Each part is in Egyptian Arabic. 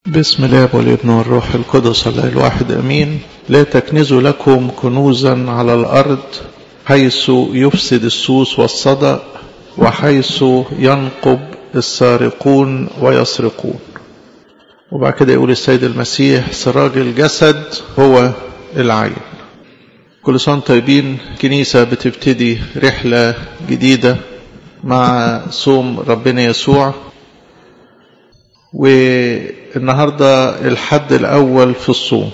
بسم الله والابن والروح القدس الله الواحد امين لا تكنزوا لكم كنوزا على الارض حيث يفسد السوس والصدأ وحيث ينقب السارقون ويسرقون وبعد كده يقول السيد المسيح سراج الجسد هو العين كل سنة طيبين كنيسة بتبتدي رحلة جديدة مع صوم ربنا يسوع والنهاردة الحد الأول في الصوم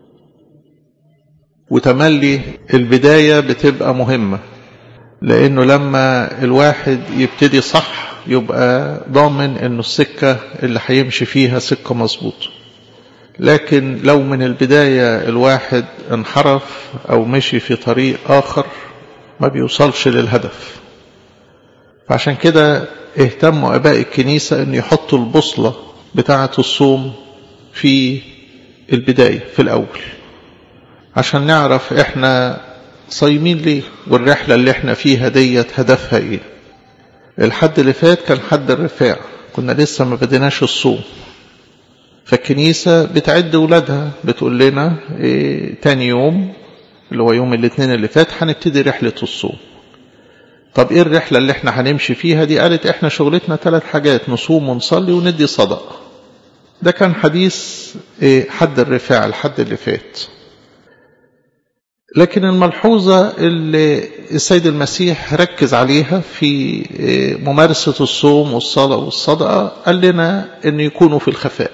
وتملي البداية بتبقى مهمة لأنه لما الواحد يبتدي صح يبقى ضامن أنه السكة اللي هيمشي فيها سكة مظبوطة لكن لو من البداية الواحد انحرف أو مشي في طريق آخر ما بيوصلش للهدف فعشان كده اهتموا أباء الكنيسة أن يحطوا البوصلة بتاعة الصوم في البداية في الأول عشان نعرف احنا صايمين ليه والرحلة اللي احنا فيها ديت هدفها ايه الحد اللي فات كان حد الرفاع كنا لسه ما بديناش الصوم فالكنيسة بتعد ولادها بتقول لنا ايه تاني يوم اللي هو يوم الاثنين اللي فات هنبتدي رحلة الصوم طب ايه الرحلة اللي احنا هنمشي فيها دي قالت احنا شغلتنا ثلاث حاجات نصوم ونصلي وندي صدقة ده كان حديث ايه حد الرفاع الحد اللي فات لكن الملحوظة اللي السيد المسيح ركز عليها في ممارسة الصوم والصلاة والصدقة قال لنا أن يكونوا في الخفاء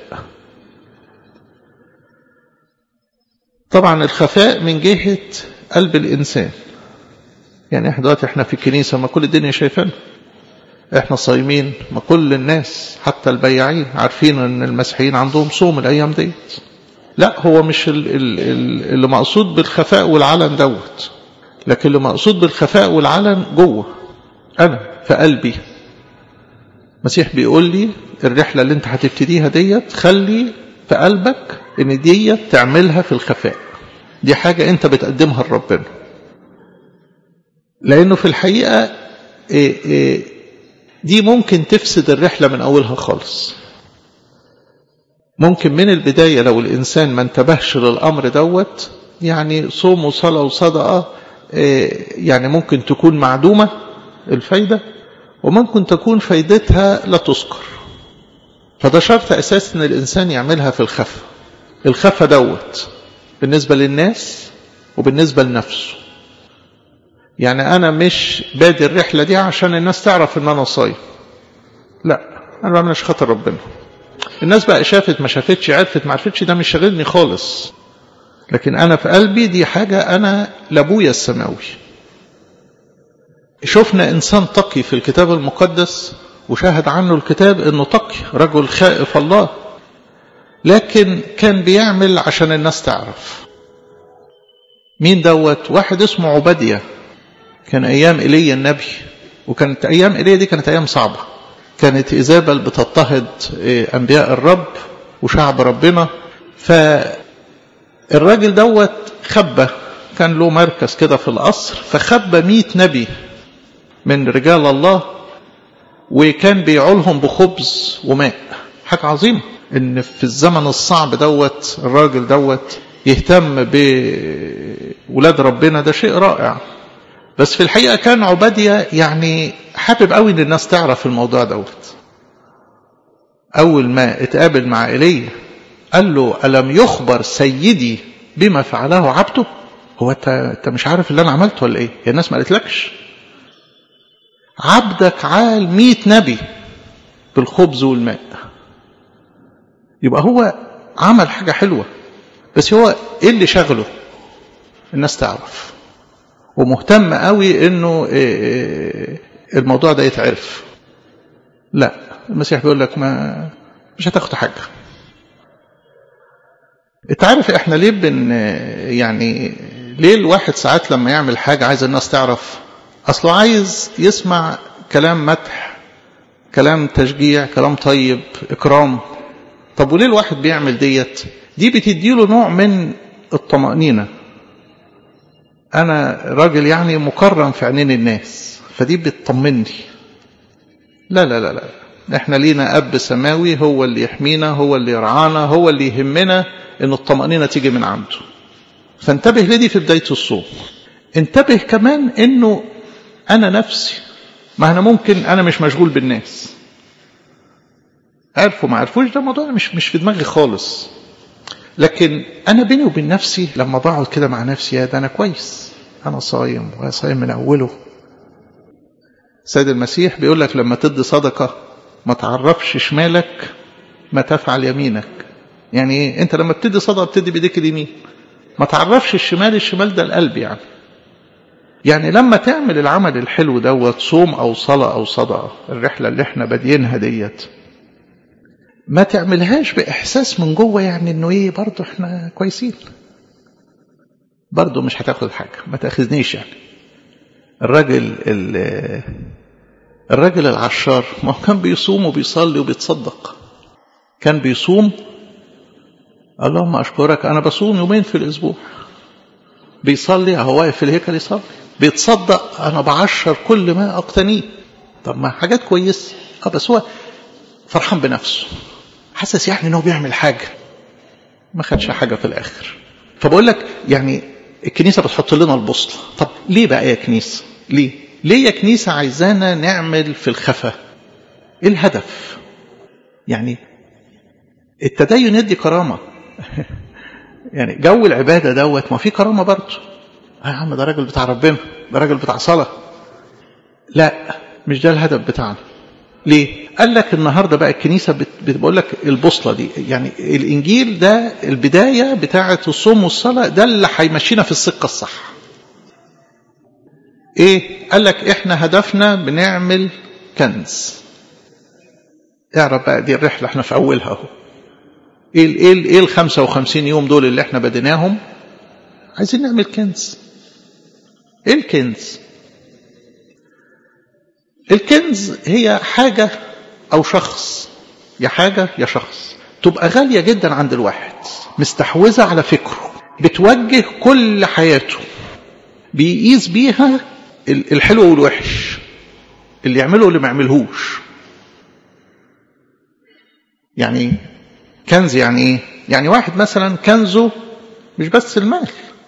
طبعا الخفاء من جهة قلب الإنسان يعني احنا دلوقتي احنا في الكنيسة ما كل الدنيا شايفانا احنا صايمين ما كل الناس حتى البياعين عارفين ان المسيحيين عندهم صوم الايام ديت لا هو مش اللي مقصود بالخفاء والعلن دوت لكن اللي مقصود بالخفاء والعلن جوه انا في قلبي المسيح بيقول لي الرحلة اللي انت هتبتديها ديت خلي في قلبك ان ديت تعملها في الخفاء دي حاجة انت بتقدمها لربنا لانه في الحقيقة دي ممكن تفسد الرحلة من اولها خالص ممكن من البداية لو الإنسان ما انتبهش للأمر دوت يعني صوم وصلاة وصدقة يعني ممكن تكون معدومة الفايدة وممكن تكون فايدتها لا تذكر فده شرط أساس أن الإنسان يعملها في الخفة الخفة دوت بالنسبة للناس وبالنسبة لنفسه يعني أنا مش بادي الرحلة دي عشان الناس تعرف أن أنا صايم لا أنا بعملش خاطر ربنا الناس بقى شافت ما شافتش عرفت ما عرفتش ده مش شاغلني خالص لكن انا في قلبي دي حاجة انا لابويا السماوي شفنا انسان تقي في الكتاب المقدس وشاهد عنه الكتاب انه تقي رجل خائف الله لكن كان بيعمل عشان الناس تعرف مين دوت واحد اسمه عبادية كان ايام ايليا النبي وكانت ايام ايليا دي كانت ايام صعبه كانت إيزابل بتضطهد أنبياء الرب وشعب ربنا فالراجل دوت خبى كان له مركز كده في القصر فخبى مئة نبي من رجال الله وكان بيعولهم بخبز وماء حاجة عظيمة ان في الزمن الصعب دوت الراجل دوت يهتم بولاد ربنا ده شيء رائع بس في الحقيقة كان عبادية يعني حابب قوي ان الناس تعرف الموضوع دوت اول ما اتقابل مع ايليا قال له الم يخبر سيدي بما فعله عبده هو انت انت مش عارف اللي انا عملته ولا ايه هي الناس ما قالتلكش عبدك عال مئة نبي بالخبز والماء يبقى هو عمل حاجة حلوة بس هو ايه اللي شغله الناس تعرف ومهتم قوي انه الموضوع ده يتعرف لا المسيح بيقول لك ما مش هتاخد حاجة انت عارف احنا ليه بن يعني ليه الواحد ساعات لما يعمل حاجة عايز الناس تعرف اصله عايز يسمع كلام مدح كلام تشجيع كلام طيب اكرام طب وليه الواحد بيعمل ديت دي بتديله نوع من الطمأنينة أنا راجل يعني مكرم في عينين الناس فدي بتطمني لا لا لا لا احنا لينا اب سماوي هو اللي يحمينا هو اللي يرعانا هو اللي يهمنا ان الطمأنينة تيجي من عنده فانتبه لدي في بداية الصوم انتبه كمان انه انا نفسي ما انا ممكن انا مش مشغول بالناس عرفوا ما عرفوش ده موضوع مش مش في دماغي خالص لكن انا بيني وبين نفسي لما بقعد كده مع نفسي يا ده انا كويس انا صايم وصايم من اوله سيد المسيح بيقول لك لما تدي صدقة ما تعرفش شمالك ما تفعل يمينك يعني ايه انت لما بتدي صدقة بتدي بايديك اليمين ما تعرفش الشمال الشمال ده القلب يعني يعني لما تعمل العمل الحلو دوت صوم او صلاة او صدقة الرحلة اللي احنا بادينها ديت ما تعملهاش باحساس من جوه يعني انه ايه برضه احنا كويسين برضه مش هتاخد حاجة ما تاخذنيش يعني الراجل الراجل العشار ما هو كان بيصوم وبيصلي وبيتصدق كان بيصوم اللهم أشكرك أنا بصوم يومين في الأسبوع بيصلي هو واقف في الهيكل يصلي بيتصدق أنا بعشر كل ما أقتنيه طب ما حاجات كويسة أه بس هو فرحان بنفسه حاسس يعني إنه بيعمل حاجة ما خدش حاجة في الآخر فبقول لك يعني الكنيسة بتحط لنا البوصلة طب ليه بقى يا كنيسة ليه ليه يا كنيسة عايزانا نعمل في الخفا ايه الهدف يعني التدين يدي كرامة يعني جو العبادة دوت ما في كرامة برضه يا عم ده راجل بتاع ربنا ده راجل بتاع صلاة لا مش ده الهدف بتاعنا ليه قال لك النهارده بقى الكنيسه بتقول لك البوصله دي يعني الانجيل ده البدايه بتاعه الصوم والصلاه ده اللي هيمشينا في السكه الصح ايه قال لك احنا هدفنا بنعمل كنز اعرف بقى دي الرحله احنا في اولها اهو ايه ال ايه ال ايه ال 55 يوم دول اللي احنا بديناهم عايزين نعمل كنز ايه الكنز الكنز هي حاجة أو شخص يا حاجة يا شخص تبقى غالية جدا عند الواحد مستحوذة على فكره بتوجه كل حياته بيقيس بيها الحلو والوحش اللي يعمله واللي ما يعملهوش يعني كنز يعني ايه يعني واحد مثلا كنزه مش بس المال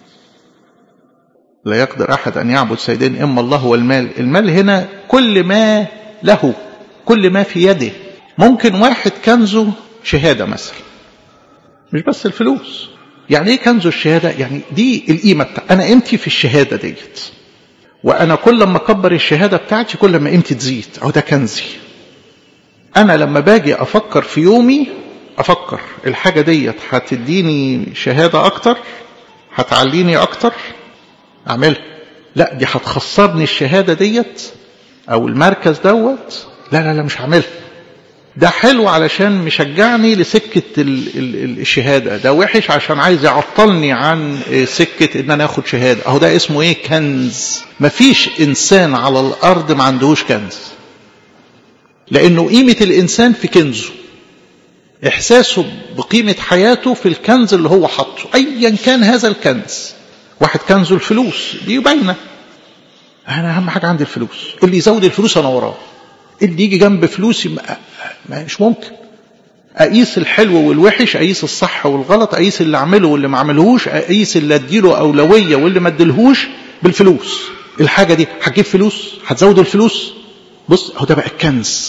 لا يقدر أحد أن يعبد سيدين إما الله والمال المال هنا كل ما له كل ما في يده ممكن واحد كنزه شهادة مثلا مش بس الفلوس يعني ايه كنزه الشهادة يعني دي القيمة بتاع أنا قيمتي في الشهادة ديت وأنا كل ما أكبر الشهادة بتاعتي كل ما قيمتي تزيد أو ده كنزي أنا لما باجي أفكر في يومي أفكر الحاجة ديت هتديني شهادة أكتر هتعليني أكتر اعملها لا دي هتخسرني الشهاده ديت او المركز دوت لا لا لا مش هعملها ده حلو علشان مشجعني لسكه ال ال الشهاده ده وحش عشان عايز يعطلني عن سكه ان انا اخد شهاده اهو ده اسمه ايه كنز مفيش انسان على الارض ما عندهوش كنز لانه قيمه الانسان في كنزه احساسه بقيمه حياته في الكنز اللي هو حاطه ايا كان هذا الكنز واحد كنزه الفلوس دي باينه انا اهم حاجه عندي الفلوس اللي يزود الفلوس انا وراه اللي يجي جنب فلوسي مش ممكن اقيس الحلو والوحش اقيس الصح والغلط اقيس اللي اعمله واللي ما اعملهوش اقيس اللي اديله اولويه واللي ما اديلهوش بالفلوس الحاجه دي هتجيب فلوس هتزود الفلوس بص اهو ده بقى الكنز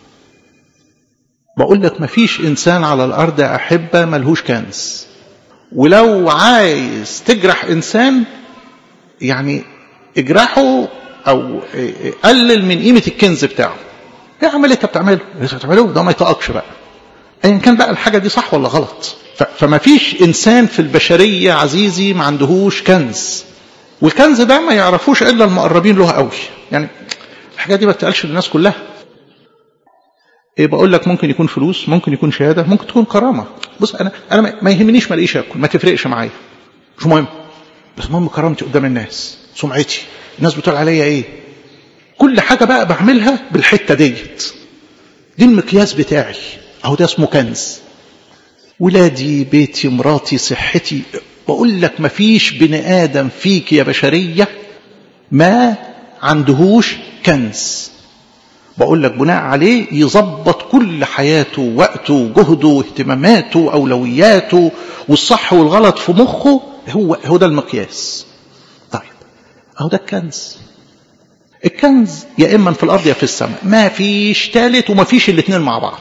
بقول لك مفيش انسان على الارض احبه ملهوش كنز ولو عايز تجرح انسان يعني اجرحه او قلل من قيمه الكنز بتاعه ايه عمل انت بتعمله انت بتعمله ده ما يطاقش بقى ايا كان بقى الحاجه دي صح ولا غلط فما فيش انسان في البشريه عزيزي ما عندهوش كنز والكنز ده ما يعرفوش الا المقربين له قوي يعني الحاجات دي ما بتقالش للناس كلها ايه بقول لك ممكن يكون فلوس ممكن يكون شهاده ممكن تكون كرامه بص انا انا ما يهمنيش ما الاقيش اكل ما تفرقش معايا مش مهم بس المهم كرامتي قدام الناس سمعتي الناس بتقول عليا ايه كل حاجه بقى بعملها بالحته ديت دي المقياس بتاعي اهو ده اسمه كنز ولادي بيتي مراتي صحتي بقول لك ما فيش بني ادم فيك يا بشريه ما عندهوش كنز بقول لك بناء عليه يظبط كل حياته وقته وجهده واهتماماته واولوياته والصح والغلط في مخه هو هو ده المقياس طيب اهو ده الكنز الكنز يا اما في الارض يا في السماء ما فيش ثالث وما فيش الاثنين مع بعض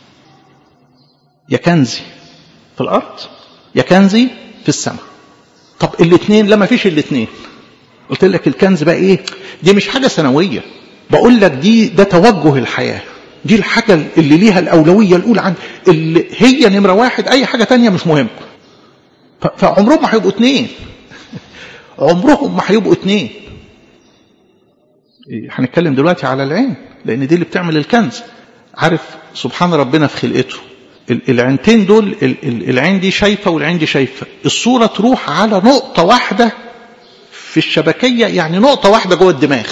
يا كنزي في الارض يا كنزي في السماء طب الاثنين لا ما فيش الاثنين قلت لك الكنز بقى ايه دي مش حاجه سنويه بقول لك دي ده توجه الحياه دي الحاجه اللي ليها الاولويه الاولى عن اللي هي نمره واحد اي حاجه تانية مش مهم فعمرهم ما هيبقوا اثنين عمرهم ما هيبقوا اثنين هنتكلم دلوقتي على العين لان دي اللي بتعمل الكنز عارف سبحان ربنا في خلقته العينتين دول العين دي شايفه والعين دي شايفه الصوره تروح على نقطه واحده في الشبكيه يعني نقطه واحده جوه الدماغ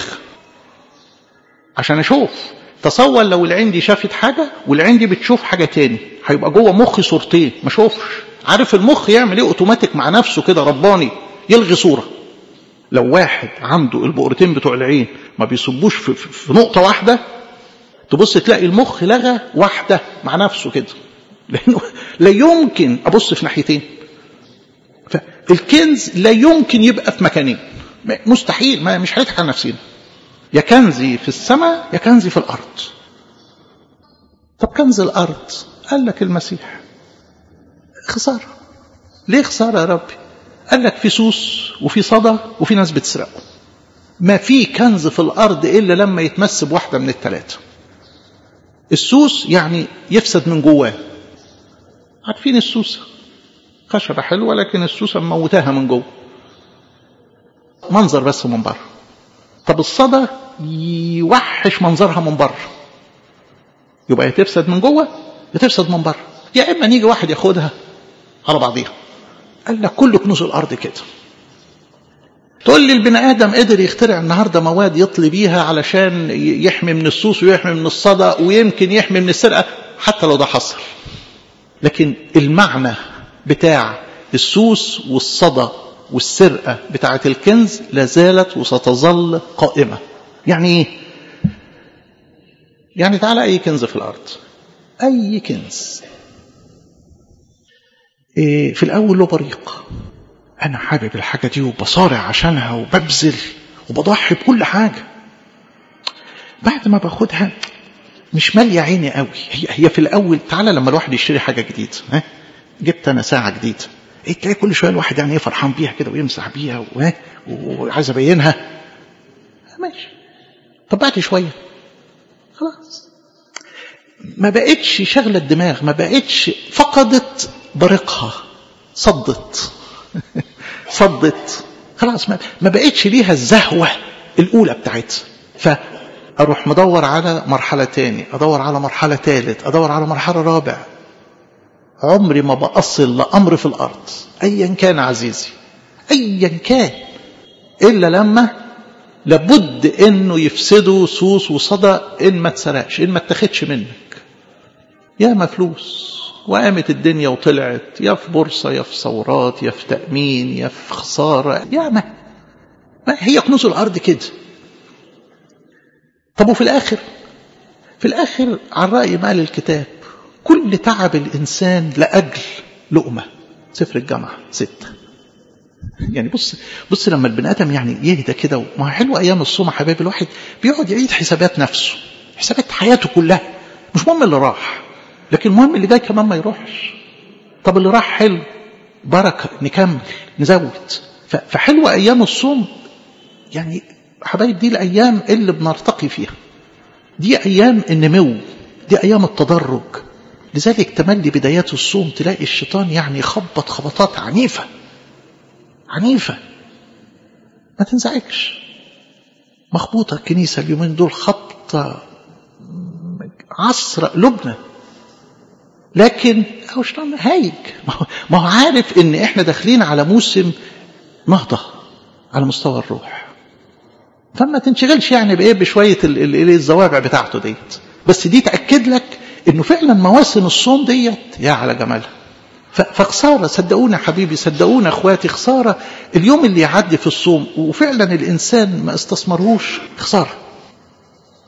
عشان اشوف تصور لو العين دي شافت حاجه والعين دي بتشوف حاجه تاني هيبقى جوه مخي صورتين ما اشوفش عارف المخ يعمل ايه اوتوماتيك مع نفسه كده رباني يلغي صوره لو واحد عنده البؤرتين بتوع العين ما بيصبوش في, في, في نقطه واحده تبص تلاقي المخ لغى واحده مع نفسه كده لانه لا يمكن ابص في ناحيتين فالكنز لا يمكن يبقى في مكانين مستحيل ما مش هنضحك على نفسنا يا كنزي في السماء يا كنزي في الارض طب كنز الارض قال لك المسيح خساره ليه خساره يا ربي قال لك في سوس وفي صدى وفي ناس بتسرقه ما في كنز في الارض الا لما يتمس بواحده من الثلاثه السوس يعني يفسد من جواه عارفين السوسه خشبه حلوه لكن السوسه مموتاها من جوه منظر بس من بره طب الصدى يوحش منظرها من بره يبقى يا تفسد من جوه يا تفسد من بره يا اما نيجي واحد ياخدها على بعضيها قال لك كل كنوز الارض كده تقول لي البني ادم قدر يخترع النهارده مواد يطلي بيها علشان يحمي من السوس ويحمي من الصدى ويمكن يحمي من السرقه حتى لو ده حصل لكن المعنى بتاع السوس والصدى والسرقه بتاعه الكنز لا زالت وستظل قائمه يعني ايه يعني تعالى اي كنز في الارض اي كنز إيه في الاول له بريق انا حابب الحاجه دي وبصارع عشانها وببذل وبضحي بكل حاجه بعد ما باخدها مش ماليه عيني قوي هي هي في الاول تعالى لما الواحد يشتري حاجه جديده ها جبت انا ساعه جديده ايه تلاقي كل شويه الواحد يعني ايه فرحان بيها كده ويمسح بيها وعايز ابينها ماشي طب بعد شويه خلاص ما بقتش شغله الدماغ ما بقتش فقدت بريقها صدت صدت خلاص ما, ما بقتش ليها الزهوه الاولى بتاعتها فاروح مدور على مرحله تاني ادور على مرحله ثالث ادور على مرحله رابع عمري ما بأصل لأمر في الأرض أيا كان عزيزي أيا كان إلا لما لابد إنه يفسدوا سوس وصدى إن ما اتسرقش إن ما اتخدش منك يا ما فلوس وقامت الدنيا وطلعت يا في بورصة يا في ثورات يا في تأمين يا في خسارة يا ما, ما هي كنوز الأرض كده طب وفي الآخر في الآخر على رأي مال الكتاب كل تعب الإنسان لأجل لقمة سفر الجامعة ستة يعني بص بص لما البني آدم يعني يهدى كده ما حلو أيام الصوم حبايبي الواحد بيقعد يعيد حسابات نفسه حسابات حياته كلها مش مهم اللي راح لكن المهم اللي جاي كمان ما يروحش طب اللي راح حلو بركة نكمل نزود فحلوة أيام الصوم يعني حبايب دي الأيام اللي بنرتقي فيها دي أيام النمو دي أيام التدرج لذلك تملي بدايات الصوم تلاقي الشيطان يعني يخبط خبطات عنيفة عنيفة ما تنزعجش مخبوطة الكنيسة اليومين دول خبطة عصر قلوبنا لكن هو الشيطان هايج ما هو عارف ان احنا داخلين على موسم نهضة على مستوى الروح فما تنشغلش يعني بايه بشوية الزوابع بتاعته ديت بس دي تأكد لك انه فعلا مواسم الصوم ديت يا على جمالها فخسارة صدقونا حبيبي صدقونا اخواتي خسارة اليوم اللي يعدي في الصوم وفعلا الانسان ما استثمرهوش خسارة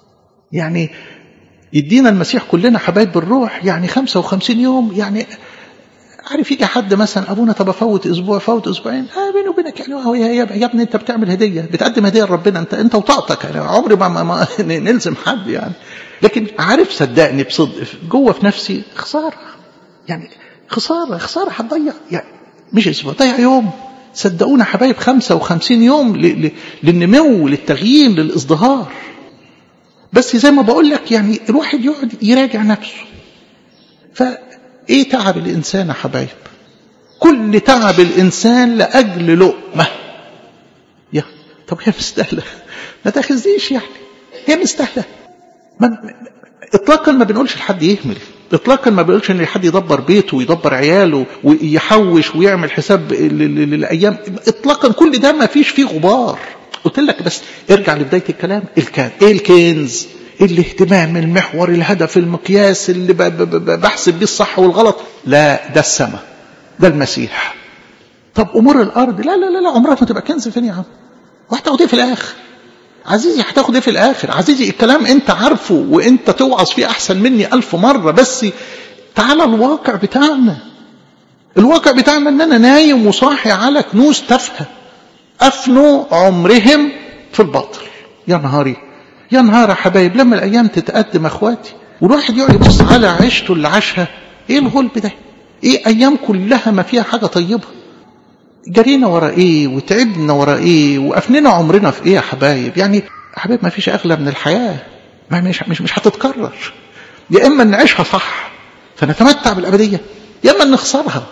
يعني يدينا المسيح كلنا حبايب بالروح يعني 55 يوم يعني عارف يجي حد مثلا ابونا طب افوت اسبوع فوت اسبوعين اه بيني وبينك يعني هو يا, يا ابني انت بتعمل هديه بتقدم هديه لربنا انت انت وطاقتك يعني عمري ما, ما, ما نلزم حد يعني لكن عارف صدقني بصدق جوه في نفسي خساره يعني خساره خساره هتضيع يعني مش اسبوع ضيع يوم صدقونا حبايب 55 يوم ل, ل, للنمو للتغيير للازدهار بس زي ما بقول لك يعني الواحد يقعد يراجع نفسه فايه تعب الانسان يا حبايب كل تعب الانسان لاجل لقمه يا طب هي مستاهله ما تاخذنيش يعني هي مستاهله ما اطلاقا ما بنقولش لحد يهمل اطلاقا ما بنقولش ان حد يدبر بيته ويدبر عياله ويحوش ويعمل حساب للايام اطلاقا كل ده ما فيش فيه غبار قلت لك بس ارجع لبدايه الكلام الكنز ايه الكنز الاهتمام المحور الهدف المقياس اللي بحسب بيه الصح والغلط لا ده السماء ده المسيح طب امور الارض لا لا لا, لا عمرها ما تبقى كنز فين يا عم وهتاخد ايه في الاخر عزيزي هتاخد ايه في الاخر عزيزي الكلام انت عارفه وانت توعظ فيه احسن مني الف مرة بس تعالى الواقع بتاعنا الواقع بتاعنا ان انا نايم وصاحي على كنوز تافهه افنوا عمرهم في الباطل يا نهاري يا نهار يا حبايب لما الايام تتقدم اخواتي والواحد يقعد يبص على عيشته اللي عاشها ايه الغلب ده ايه ايام كلها ما فيها حاجه طيبه جرينا ورا ايه وتعبنا ورا ايه وافنينا عمرنا في ايه يا حبايب يعني حبايب ما فيش اغلى من الحياه ما مش مش مش هتتكرر يا اما نعيشها صح فنتمتع بالابديه يا اما نخسرها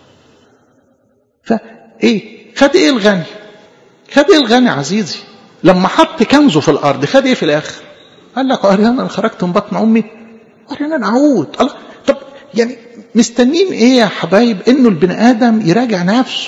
فايه خد ايه الغني خد ايه الغني عزيزي لما حط كنزه في الارض خد ايه في الاخر قال لك ارينا انا خرجت من بطن امي ارينا نعود الله طب يعني مستنين ايه يا حبايب انه البني ادم يراجع نفسه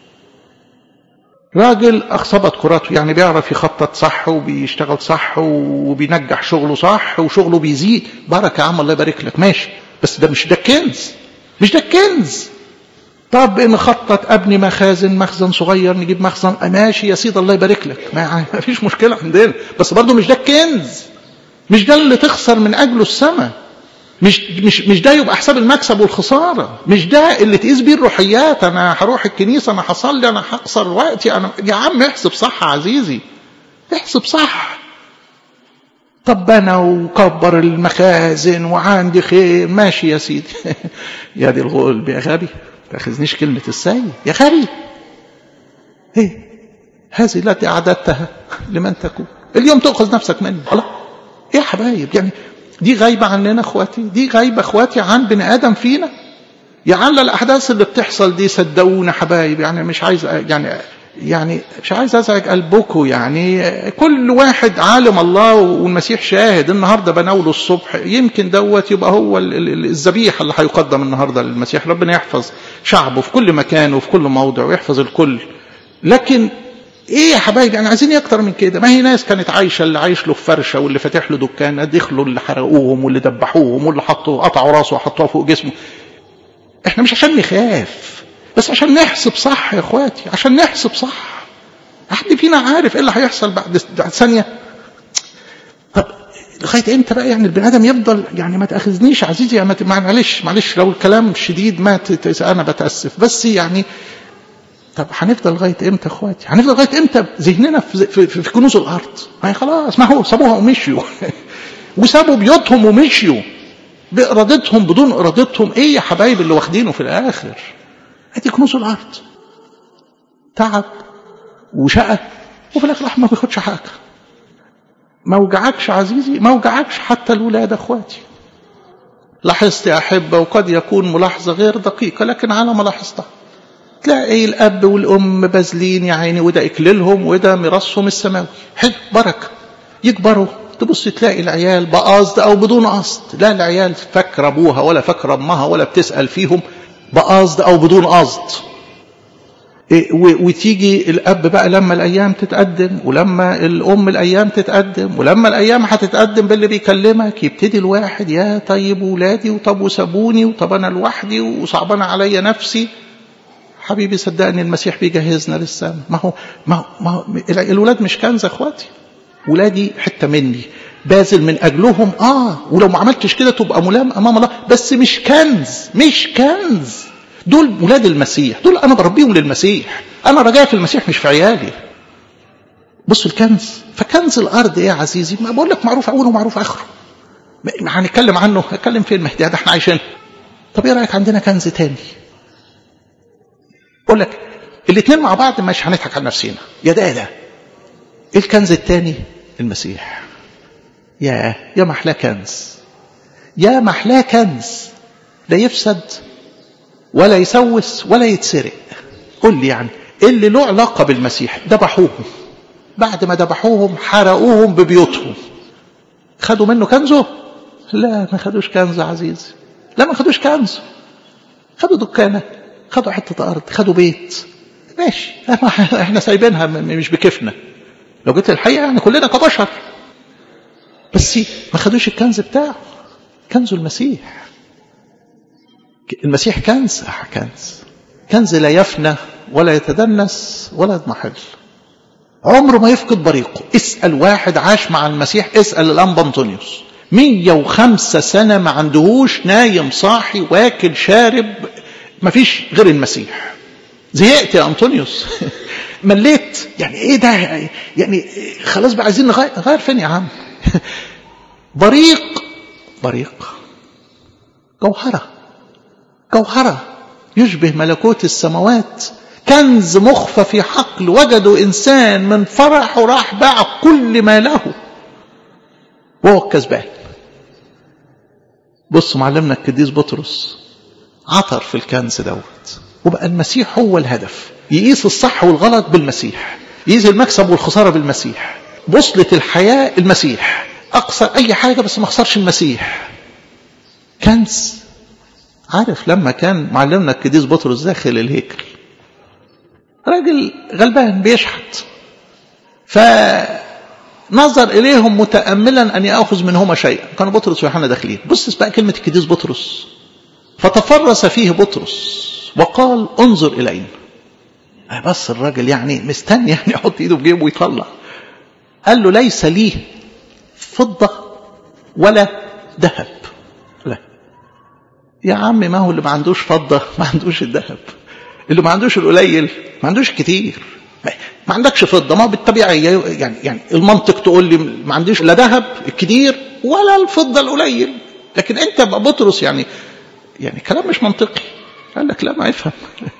راجل اخصبت كراته يعني بيعرف يخطط صح وبيشتغل صح وبينجح شغله صح وشغله بيزيد بركه يا عم الله يبارك لك ماشي بس ده مش ده الكنز مش ده الكنز طب نخطط ابني مخازن مخزن صغير نجيب مخزن ماشي يا سيدي الله يبارك لك ما فيش مشكله عندنا بس برضه مش ده الكنز مش ده اللي تخسر من اجله السماء مش مش مش ده يبقى حساب المكسب والخساره مش ده اللي تقيس بيه الروحيات انا هروح الكنيسه انا هصلي انا هقصر وقتي انا يا عم احسب صح عزيزي احسب صح طب انا وكبر المخازن وعندي خير ماشي يا سيدي يا دي الغلب يا غبي تاخذنيش كلمة السيد يا غبي ايه هذه التي أعددتها لمن تكون اليوم تأخذ نفسك مني الله ايه يا حبايب يعني دي غايبة عننا اخواتي دي غايبة اخواتي عن بني آدم فينا يعني الأحداث اللي بتحصل دي صدقونا حبايب يعني مش عايز يعني يعني مش عايز ازعج قلبكم يعني كل واحد عالم الله والمسيح شاهد النهارده بناوله الصبح يمكن دوت يبقى هو الذبيحه اللي هيقدم النهارده للمسيح ربنا يحفظ شعبه في كل مكان وفي كل موضع ويحفظ الكل لكن ايه يا حبايبي انا عايزين اكتر من كده ما هي ناس كانت عايشه اللي عايش له في فرشه واللي فاتح له دكان دخلوا اللي حرقوهم واللي دبحوهم واللي حطوا قطعوا راسه وحطوها فوق جسمه احنا مش عشان نخاف بس عشان نحسب صح يا اخواتي عشان نحسب صح حد فينا عارف ايه اللي هيحصل بعد ثانيه طب لغايه امتى بقى يعني البني ادم يفضل يعني ما تاخذنيش عزيزي يعني معلش معلش لو الكلام شديد ما انا بتاسف بس يعني طب هنفضل لغايه امتى يا اخواتي؟ هنفضل لغايه امتى ذهننا في, في, في, في كنوز الارض؟ ما هي خلاص ما هو سابوها ومشيوا وسابوا بيوتهم ومشيوا بارادتهم بدون ارادتهم ايه يا حبايب اللي واخدينه في الاخر؟ ادي كنوز الارض تعب وشقى وفي الاخر الواحد ما بياخدش حاجه ما وجعكش عزيزي ما وجعكش حتى الولاد اخواتي لاحظت يا احبه وقد يكون ملاحظه غير دقيقه لكن على ما لاحظتها تلاقي الاب والام باذلين يا عيني وده اكللهم وده ميراثهم السماوي حلو بركه يكبروا تبص تلاقي العيال بقصد او بدون قصد لا العيال فاكره ابوها ولا فاكره امها ولا بتسال فيهم بقصد او بدون قصد إيه وتيجي الاب بقى لما الايام تتقدم ولما الام الايام تتقدم ولما الايام هتتقدم باللي بيكلمك يبتدي الواحد يا طيب ولادي وطب وسابوني وطب انا لوحدي وصعبان عليا نفسي حبيبي صدقني المسيح بيجهزنا للسماء ما هو ما هو, ما هو الولاد مش كنز اخواتي ولادي حته مني باذل من اجلهم اه ولو ما عملتش كده تبقى ملام امام الله بس مش كنز مش كنز دول ولاد المسيح دول انا بربيهم للمسيح انا رجاء في المسيح مش في عيالي بصوا الكنز فكنز الارض ايه يا عزيزي ما بقول لك معروف اوله ومعروف اخره هنتكلم عنه هنتكلم فين المهدي ده احنا عايشين طب ايه رايك عندنا كنز تاني اقول لك الاثنين مع بعض مش هنضحك على نفسنا يا ده يا ده ايه الكنز التاني المسيح يا يا محلاه كنز يا محلاه كنز لا يفسد ولا يسوس ولا يتسرق قل لي يعني اللي له علاقه بالمسيح ذبحوهم بعد ما ذبحوهم حرقوهم ببيوتهم خدوا منه كنزه لا ما خدوش كنز عزيزي لا ما خدوش كنز خدوا دكانه خدوا حته ارض خدوا بيت ماشي احنا سايبينها مش بكيفنا لو جيت الحقيقه يعني كلنا كبشر بس ما خدوش الكنز بتاعه كنزه المسيح المسيح كنز اه كنز كنز لا يفنى ولا يتدنس ولا يضمحل عمره ما يفقد بريقه اسأل واحد عاش مع المسيح اسأل الأنبا أنطونيوس مية وخمسة سنة ما عندهوش نايم صاحي واكل شارب ما فيش غير المسيح زهقت يا أنطونيوس مليت يعني ايه ده يعني خلاص بقى عايزين نغير غير فين يا عم بريق بريق جوهرة جوهرة يشبه ملكوت السماوات كنز مخفى في حقل وجدوا إنسان من فرح وراح باع كل ما له وهو الكسبان بصوا معلمنا القديس بطرس عطر في الكنز دوت وبقى المسيح هو الهدف يقيس الصح والغلط بالمسيح يقيس المكسب والخسارة بالمسيح بوصلة الحياة المسيح أقصر أي حاجة بس ما أخسرش المسيح كنز عارف لما كان معلمنا القديس بطرس داخل الهيكل راجل غلبان بيشحت فنظر إليهم متأملا أن يأخذ منهما شيئا كانوا بطرس ويوحنا داخلين بص بقى كلمة القديس بطرس فتفرس فيه بطرس وقال انظر إلينا بس الراجل يعني مستني يعني يحط ايده في جيبه ويطلع قال له ليس لي فضة ولا ذهب لا يا عم ما هو اللي ما عندوش فضة ما عندوش الذهب اللي ما عندوش القليل ما عندوش كتير ما عندكش فضة ما بالطبيعية يعني يعني المنطق تقول لي ما عنديش لا ذهب الكتير ولا الفضة القليل لكن انت بقى بطرس يعني يعني كلام مش منطقي قال لك لا ما يفهم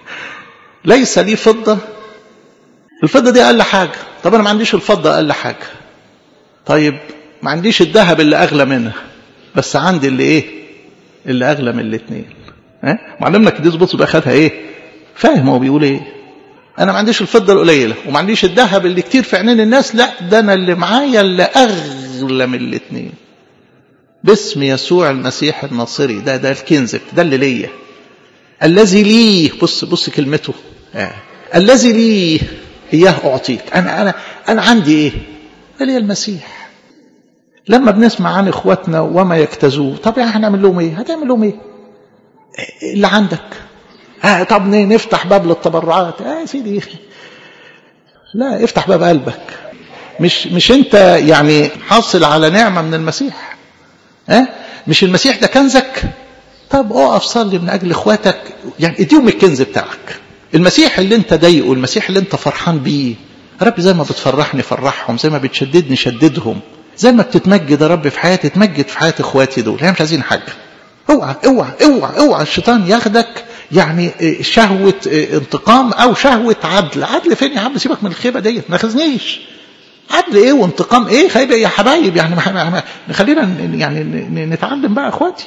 ليس لي فضة الفضة دي أقل حاجة طب أنا ما عنديش الفضة أقل حاجة طيب ما عنديش الذهب اللي أغلى منها بس عندي اللي إيه اللي أغلى من الاثنين ها معلمنا القديس بطرس بقى خدها إيه فاهم هو بيقول إيه أنا ما عنديش الفضة القليلة وما عنديش الذهب اللي كتير في عينين الناس لا ده أنا اللي معايا اللي أغلى من الاثنين باسم يسوع المسيح الناصري ده ده الكنز ده اللي ليا الذي لي بص بص كلمته آه. الذي لي اياه اعطيك انا انا انا عندي ايه لي المسيح لما بنسمع عن اخواتنا وما يجتازوه طب يعني هنعمل لهم ايه هتعمل لهم ايه اللي عندك آه طب نفتح باب للتبرعات آه يا سيدي لا افتح باب قلبك مش مش انت يعني حاصل على نعمه من المسيح ها آه؟ مش المسيح ده كنزك طب اقف صلي من اجل اخواتك يعني اديهم الكنز بتاعك المسيح اللي انت ضايقه المسيح اللي انت فرحان بيه رب زي ما بتفرحني فرحهم زي ما بتشددني شددهم زي ما بتتمجد يا رب في حياتي تمجد في حياه اخواتي دول احنا مش عايزين حاجه اوعى اوعى اوعى اوعى الشيطان ياخدك يعني شهوة انتقام او شهوة عدل عدل فين يا عم سيبك من الخيبة ديت ما خزنيش عدل ايه وانتقام ايه خيبة يا حبايب يعني خلينا يعني نتعلم بقى اخواتي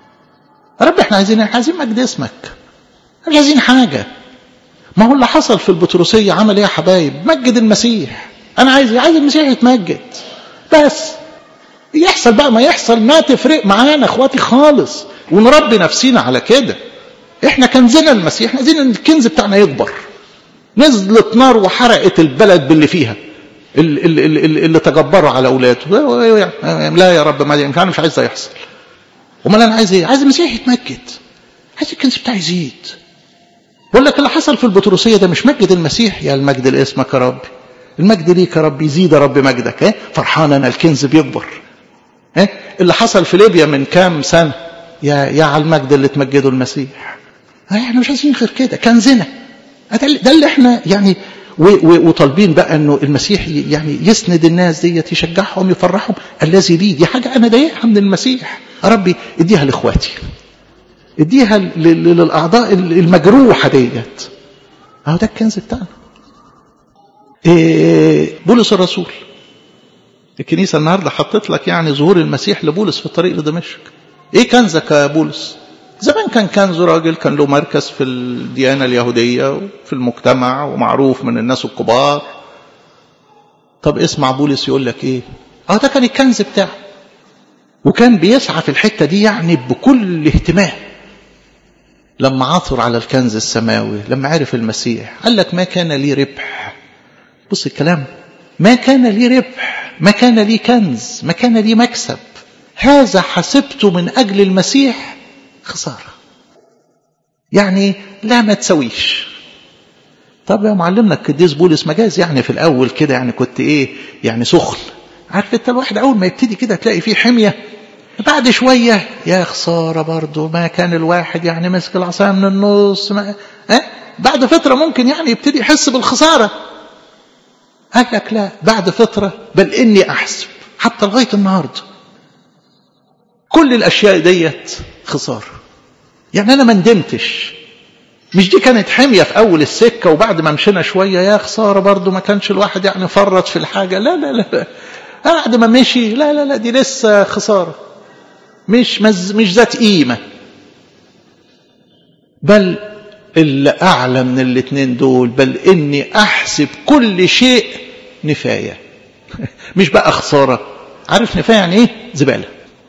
رب احنا عايزين احنا عايزين مجد اسمك مش عايزين حاجة ما هو اللي حصل في البطرسية عمل ايه يا حبايب مجد المسيح انا عايز عايز المسيح يتمجد بس يحصل بقى ما يحصل ما تفرق معانا اخواتي خالص ونربي نفسينا على كده احنا كنزنا المسيح احنا عايزين الكنز بتاعنا يكبر نزلت نار وحرقت البلد باللي فيها اللي, اللي, اللي تجبروا على اولاده لا يا رب ما انا مش عايز ده يحصل امال انا عايز ايه عايز المسيح يتمجد عايز الكنز بتاعي يزيد بقول لك اللي حصل في البطرسيه ده مش مجد المسيح يا المجد لاسمك يا رب المجد ليك يا رب يزيد يا رب مجدك ايه فرحان انا الكنز بيكبر إيه؟ اللي حصل في ليبيا من كام سنة يا يا على المجد اللي تمجده المسيح احنا مش عايزين غير كده كنزنا ده اللي احنا يعني وطالبين بقى انه المسيح يعني يسند الناس ديت يشجعهم يفرحهم الذي لي دي حاجه انا ضايقها من المسيح يا ربي اديها لاخواتي اديها للاعضاء المجروحه ديت اهو ده الكنز بتاعنا إيه بولس الرسول الكنيسه النهارده حطت لك يعني ظهور المسيح لبولس في الطريق لدمشق ايه كنزك يا بولس زمان كان كنزه راجل كان له مركز في الديانة اليهودية وفي المجتمع ومعروف من الناس الكبار طب اسمع بولس يقول لك ايه اه ده كان الكنز بتاعه وكان بيسعى في الحتة دي يعني بكل اهتمام لما عثر على الكنز السماوي لما عرف المسيح قال لك ما كان لي ربح بص الكلام ما كان لي ربح ما كان لي كنز ما كان لي مكسب هذا حسبته من أجل المسيح خسارة يعني لا ما تسويش طب يا معلمنا القديس بولس مجاز يعني في الأول كده يعني كنت إيه يعني سخن عارف انت الواحد أول ما يبتدي كده تلاقي فيه حمية بعد شوية يا خسارة برضه ما كان الواحد يعني مسك العصاية من النص ما أه؟ بعد فترة ممكن يعني يبتدي يحس بالخسارة قال لك لا بعد فترة بل إني أحسب حتى لغاية النهاردة كل الأشياء ديت خسارة يعني أنا ما ندمتش مش دي كانت حمية في أول السكة وبعد ما مشينا شوية يا خسارة برضو ما كانش الواحد يعني فرط في الحاجة لا لا لا بعد ما مشي لا لا لا دي لسه خسارة مش مز مش ذات قيمة بل اللي أعلى من الاتنين دول بل إني أحسب كل شيء نفاية مش بقى خسارة عارف نفاية يعني إيه زبالة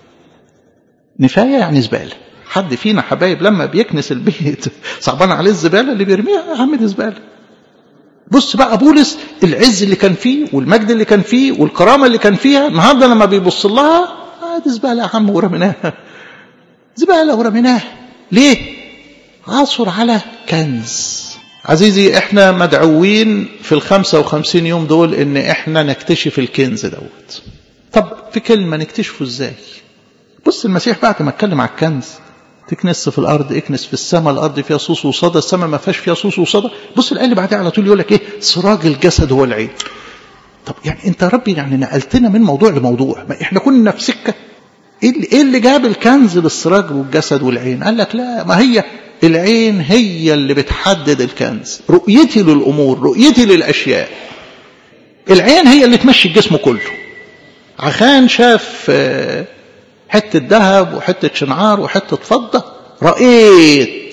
نفاية يعني زبالة حد فينا حبايب لما بيكنس البيت صعبان عليه الزبالة اللي بيرميها يا عم دي زبالة بص بقى بولس العز اللي كان فيه والمجد اللي كان فيه والكرامة اللي كان فيها النهارده لما بيبص لها آه دي زبالة يا عم ورميناها زبالة ورميناها ليه؟ عصر على كنز عزيزي احنا مدعوين في الخمسة وخمسين يوم دول ان احنا نكتشف الكنز دوت طب في كلمة نكتشفه ازاي بص المسيح بعد ما اتكلم على الكنز تكنس في الارض اكنس في السماء الارض فيها صوص وصدى السماء ما فيهاش فيها صوص وصدى بص الايه اللي بعدها على طول يقول لك ايه سراج الجسد هو العين طب يعني انت يا ربي يعني نقلتنا من موضوع لموضوع ما احنا كنا في سكه ايه اللي, إيه اللي جاب الكنز للسراج والجسد والعين قال لك لا ما هي العين هي اللي بتحدد الكنز رؤيتي للامور رؤيتي للاشياء العين هي اللي تمشي الجسم كله عشان شاف حتة ذهب وحتة شنعار وحتة فضة رأيت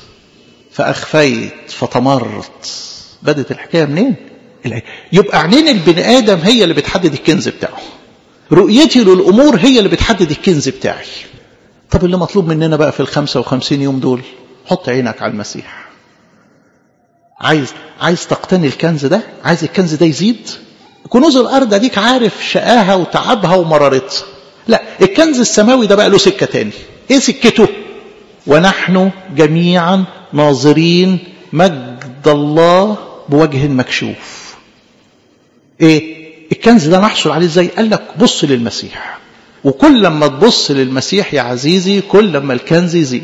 فأخفيت فطمرت بدت الحكاية منين يبقى عينين البني آدم هي اللي بتحدد الكنز بتاعه رؤيتي للأمور هي اللي بتحدد الكنز بتاعي طب اللي مطلوب مننا بقى في الخمسة وخمسين يوم دول حط عينك على المسيح عايز عايز تقتني الكنز ده عايز الكنز ده يزيد كنوز الأرض ديك عارف شقاها وتعبها ومرارتها لا الكنز السماوي ده بقى له سكة تاني ايه سكته ونحن جميعا ناظرين مجد الله بوجه مكشوف ايه الكنز ده نحصل عليه ازاي قال لك بص للمسيح وكل لما تبص للمسيح يا عزيزي كل لما الكنز يزيد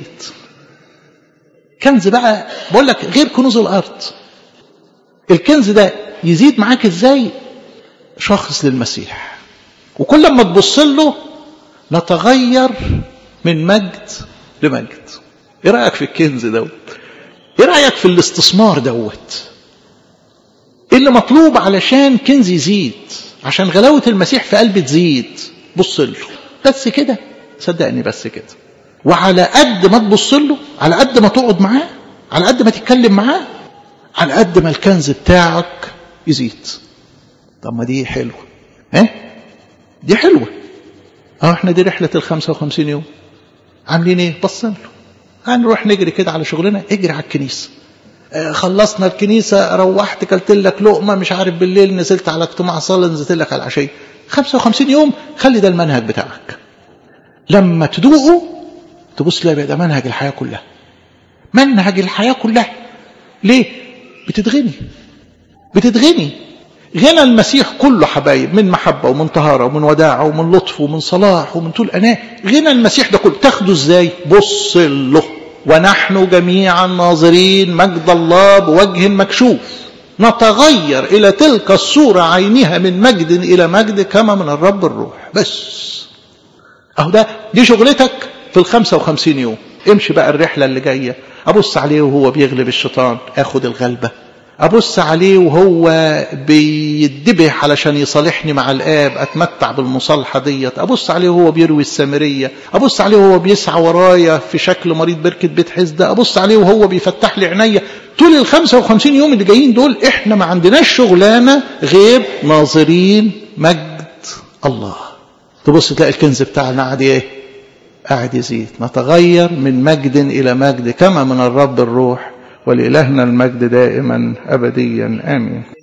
كنز بقى بقول لك غير كنوز الارض الكنز ده يزيد معاك ازاي شخص للمسيح وكل لما تبص له نتغير من مجد لمجد ايه رايك في الكنز دوت ايه رايك في الاستثمار دوت ايه اللي مطلوب علشان كنز يزيد عشان غلاوه المسيح في قلبي تزيد بص له بس كده صدقني بس كده وعلى قد ما تبص له على قد ما تقعد معاه على قد ما تتكلم معاه على قد ما الكنز بتاعك يزيد طب ما دي حلوه ها دي حلوه اه احنا دي رحله ال 55 يوم عاملين ايه بصين له هنروح نجري كده على شغلنا اجري على الكنيسه آه خلصنا الكنيسه روحت كلت لك لقمه مش عارف بالليل نزلت على اجتماع صلاه نزلت لك على العشيه 55 يوم خلي ده المنهج بتاعك لما تدوقه تبص تلاقي ده منهج الحياه كلها منهج الحياه كلها ليه بتتغني بتتغني غنى المسيح كله حبايب من محبة ومن طهارة ومن وداعة ومن لطف ومن صلاح ومن طول أناه غنى المسيح ده كله تاخده ازاي بص له ونحن جميعا ناظرين مجد الله بوجه مكشوف نتغير إلى تلك الصورة عينها من مجد إلى مجد كما من الرب الروح بس أهو ده دي شغلتك في الخمسة وخمسين يوم امشي بقى الرحلة اللي جاية أبص عليه وهو بيغلب الشيطان أخد الغلبة أبص عليه وهو بيدبح علشان يصالحني مع الآب أتمتع بالمصالحة ديت أبص عليه وهو بيروي السامرية أبص عليه وهو بيسعى ورايا في شكل مريض بركة بيت حزدة أبص عليه وهو بيفتح لي عينيا طول ال 55 يوم اللي جايين دول إحنا ما عندناش شغلانة غير ناظرين مجد الله تبص تلاقي الكنز بتاعنا قاعد إيه؟ قاعد يزيد نتغير من مجد إلى مجد كما من الرب الروح ولإلهنا المجد دائما أبديا آمين